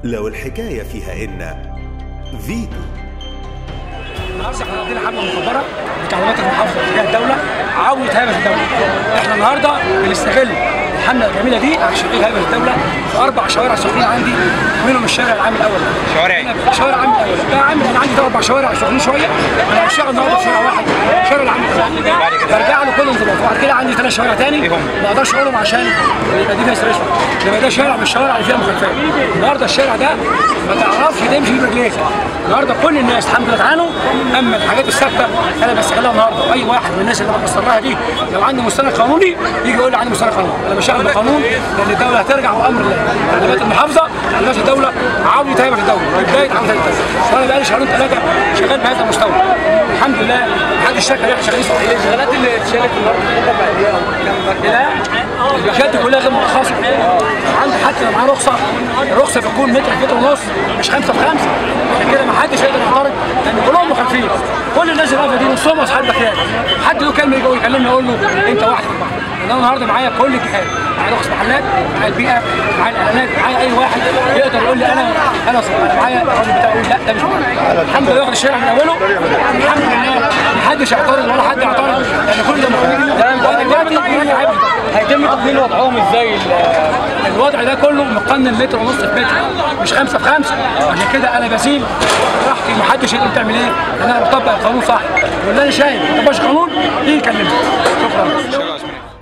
لو الحكاية فيها إن فيتو النهارده احنا عندنا حمله مخبره بتعليمات المحافظه تجاه الدوله عاوزه هيبه الدوله. احنا النهارده بنستغل الحمله الجميله دي عشان نشغل هيبه الدوله في اربع شوارع سخنين عندي منهم الشارع العام الاول. شوارع ايه؟ الشوارع العام الاول. ده عام انا عندي اربع شوارع سخنين شويه انا بشتغل النهارده في شارع واحد الشارع العام الاول. برجع له كل انضباط وبعد كده عندي ثلاث شوارع تاني ما اقدرش اقولهم عشان يبقى دي فيها سريش يبقى ده شارع من الشوارع اللي فيها مخالفات. النهارده الشارع ده ما تعرفش تمشي برجليك. النهارده كل الناس الحمد لله تعانوا اما الحاجات الثابته انا بستغلها النهارده اي واحد من الناس اللي انا بصرها دي لو عنده مستند قانوني يجي يقول لي عندي مستند قانوني انا بشتغل بقانون لان الدوله هترجع بامر الله تعليمات المحافظه تعليمات الدوله عاوزه تهيبه الدوله بدايه عاوزه الدوله وانا بقالي شهرين ثلاثه شغال بهذا المستوى الحمد لله محدش شك ان احنا شغالين صح الشغلات اللي اتشالت النهارده بعد ايه او كام لا الشهادات دي كلها غير مرخصه عندي حتى لو معاه رخصه الرخصه بتكون متر في متر ونص مش خمسه في خمسه عشان كده ما حدش يقدر يعترض لان كلهم مخالفين كل الناس اللي واقفه دي نصهم اصحاب بخيال حد له كلمه يجي يكلمني يقول له انت واحد في البحر انا النهارده معايا كل الجهات معايا رخص محلات معايا البيئه معايا الاعلانات معايا اي واحد يقدر يقول لي انا انا صح انا معايا الراجل بتاعي يقول لا ده مش معايا الحمد لله واخد الشارع من اوله الحمد لله ما حدش يعترض ولا حد يعترض لان كل ده مخالفين وانا دلوقتي بيقول لي عيب هيتم تقنين وضعهم ازاي الوضع ده كله مقنن متر ونص في متر مش خمسه في خمسه عشان كده انا بسيل براحتي محدش يقدر تعمل ايه انا بطبق القانون صح واللي انا شايف ما طبقش قانون يجي يكلمني شكرا شكرا